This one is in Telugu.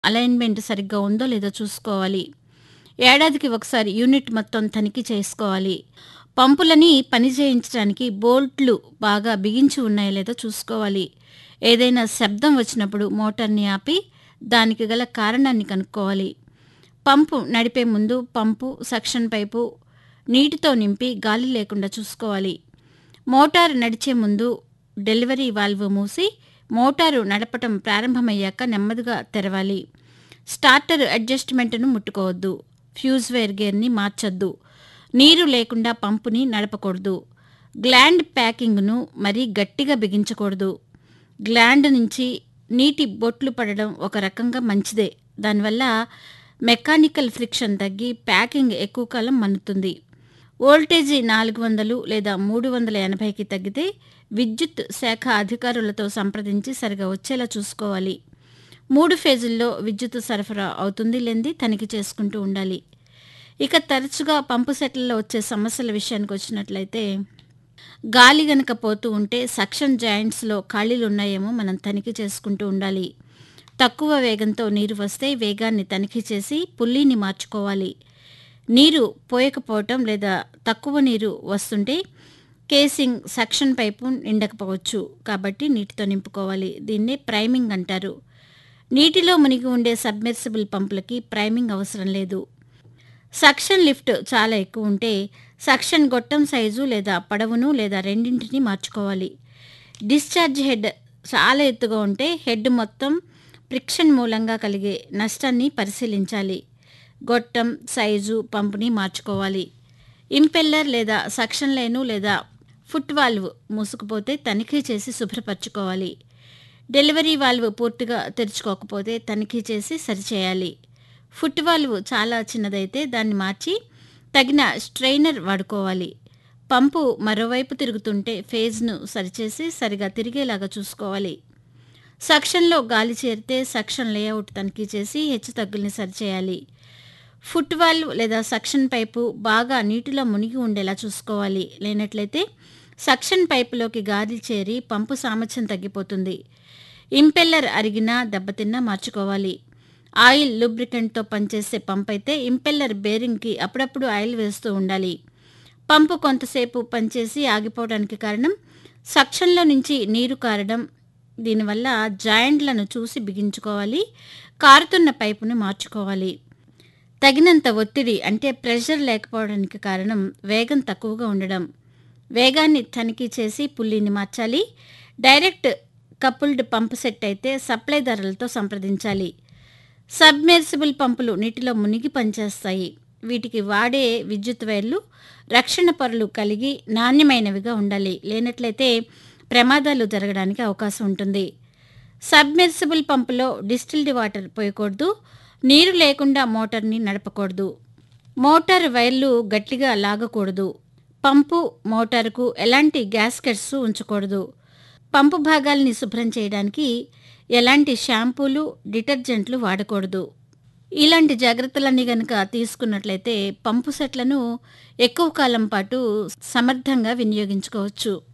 అలైన్మెంట్ సరిగ్గా ఉందో లేదో చూసుకోవాలి ఏడాదికి ఒకసారి యూనిట్ మొత్తం తనిఖీ చేసుకోవాలి పంపులని పని చేయించడానికి బోల్ట్లు బాగా బిగించి ఉన్నాయో లేదో చూసుకోవాలి ఏదైనా శబ్దం వచ్చినప్పుడు మోటార్ని ఆపి దానికి గల కారణాన్ని కనుక్కోవాలి పంపు నడిపే ముందు పంపు సక్షన్ పైపు నీటితో నింపి గాలి లేకుండా చూసుకోవాలి మోటారు నడిచే ముందు డెలివరీ వాల్వ్ మూసి మోటారు నడపటం ప్రారంభమయ్యాక నెమ్మదిగా తెరవాలి స్టార్టర్ అడ్జస్ట్మెంట్ను ముట్టుకోవద్దు ఫ్యూజ్ వైర్ గేర్ని మార్చొద్దు నీరు లేకుండా పంపుని నడపకూడదు గ్లాండ్ ప్యాకింగ్ను మరీ గట్టిగా బిగించకూడదు గ్లాండ్ నుంచి నీటి బొట్లు పడడం ఒక రకంగా మంచిదే దానివల్ల మెకానికల్ ఫ్రిక్షన్ తగ్గి ప్యాకింగ్ ఎక్కువ కాలం మన్నుతుంది వోల్టేజీ నాలుగు వందలు లేదా మూడు వందల ఎనభైకి తగ్గితే విద్యుత్ శాఖ అధికారులతో సంప్రదించి సరిగా వచ్చేలా చూసుకోవాలి మూడు ఫేజుల్లో విద్యుత్ సరఫరా అవుతుంది లేనిది తనిఖీ చేసుకుంటూ ఉండాలి ఇక తరచుగా పంపు సెట్లలో వచ్చే సమస్యల విషయానికి వచ్చినట్లయితే గాలి గనక పోతూ ఉంటే సక్షన్ జాయింట్స్లో ఖాళీలు ఉన్నాయేమో మనం తనిఖీ చేసుకుంటూ ఉండాలి తక్కువ వేగంతో నీరు వస్తే వేగాన్ని తనిఖీ చేసి పుల్లీని మార్చుకోవాలి నీరు పోయకపోవటం లేదా తక్కువ నీరు వస్తుంటే కేసింగ్ సక్షన్ పైపు నిండకపోవచ్చు కాబట్టి నీటితో నింపుకోవాలి దీన్నే ప్రైమింగ్ అంటారు నీటిలో మునిగి ఉండే సబ్మెర్సిబుల్ పంపులకి ప్రైమింగ్ అవసరం లేదు సక్షన్ లిఫ్ట్ చాలా ఎక్కువ ఉంటే సక్షన్ గొట్టం సైజు లేదా పొడవును లేదా రెండింటిని మార్చుకోవాలి డిశ్చార్జ్ హెడ్ చాలా ఎత్తుగా ఉంటే హెడ్ మొత్తం ఫ్రిక్షన్ మూలంగా కలిగే నష్టాన్ని పరిశీలించాలి గొట్టం సైజు పంపుని మార్చుకోవాలి ఇంపెల్లర్ లేదా సక్షన్ లైను లేదా ఫుట్ వాల్వ్ మూసుకుపోతే తనిఖీ చేసి శుభ్రపరచుకోవాలి డెలివరీ వాల్వ్ పూర్తిగా తెరుచుకోకపోతే తనిఖీ చేసి సరిచేయాలి ఫుట్ వాల్వ్ చాలా చిన్నదైతే దాన్ని మార్చి తగిన స్ట్రైనర్ వాడుకోవాలి పంపు మరోవైపు తిరుగుతుంటే ఫేజ్ను సరిచేసి సరిగా తిరిగేలాగా చూసుకోవాలి సక్షన్లో గాలి చేరితే సక్షన్ లేఅవుట్ తనిఖీ చేసి హెచ్చు తగ్గుల్ని సరిచేయాలి ఫుట్ వాల్వ్ లేదా సక్షన్ పైపు బాగా నీటిలో మునిగి ఉండేలా చూసుకోవాలి లేనట్లయితే సక్షన్ పైపులోకి గాలి చేరి పంపు సామర్థ్యం తగ్గిపోతుంది ఇంపెల్లర్ అరిగినా దెబ్బతిన్నా మార్చుకోవాలి ఆయిల్ లూబ్రికెంట్తో పనిచేసే పంప్ అయితే ఇంపెల్లర్ బేరింగ్కి అప్పుడప్పుడు ఆయిల్ వేస్తూ ఉండాలి పంపు కొంతసేపు పనిచేసి ఆగిపోవడానికి కారణం సక్షన్లో నుంచి నీరు కారడం దీనివల్ల జాయింట్లను చూసి బిగించుకోవాలి కారుతున్న పైపును మార్చుకోవాలి తగినంత ఒత్తిడి అంటే ప్రెషర్ లేకపోవడానికి కారణం వేగం తక్కువగా ఉండడం వేగాన్ని తనిఖీ చేసి పుల్లిని మార్చాలి డైరెక్ట్ కపుల్డ్ పంప్ సెట్ అయితే సప్లైదారులతో సంప్రదించాలి సబ్మెర్సిబుల్ పంపులు నీటిలో మునిగి పనిచేస్తాయి వీటికి వాడే విద్యుత్ వైర్లు రక్షణ పొరలు కలిగి నాణ్యమైనవిగా ఉండాలి లేనట్లయితే ప్రమాదాలు జరగడానికి అవకాశం ఉంటుంది సబ్మెర్సిబుల్ పంపులో డిస్టిల్డ్ వాటర్ పోయకూడదు నీరు లేకుండా మోటార్ని నడపకూడదు మోటార్ వైర్లు గట్టిగా లాగకూడదు పంపు మోటారుకు ఎలాంటి గ్యాస్కెట్స్ ఉంచకూడదు పంపు భాగాల్ని శుభ్రం చేయడానికి ఎలాంటి షాంపూలు డిటర్జెంట్లు వాడకూడదు ఇలాంటి జాగ్రత్తలన్నీ గనక తీసుకున్నట్లయితే పంపు సెట్లను ఎక్కువ కాలం పాటు సమర్థంగా వినియోగించుకోవచ్చు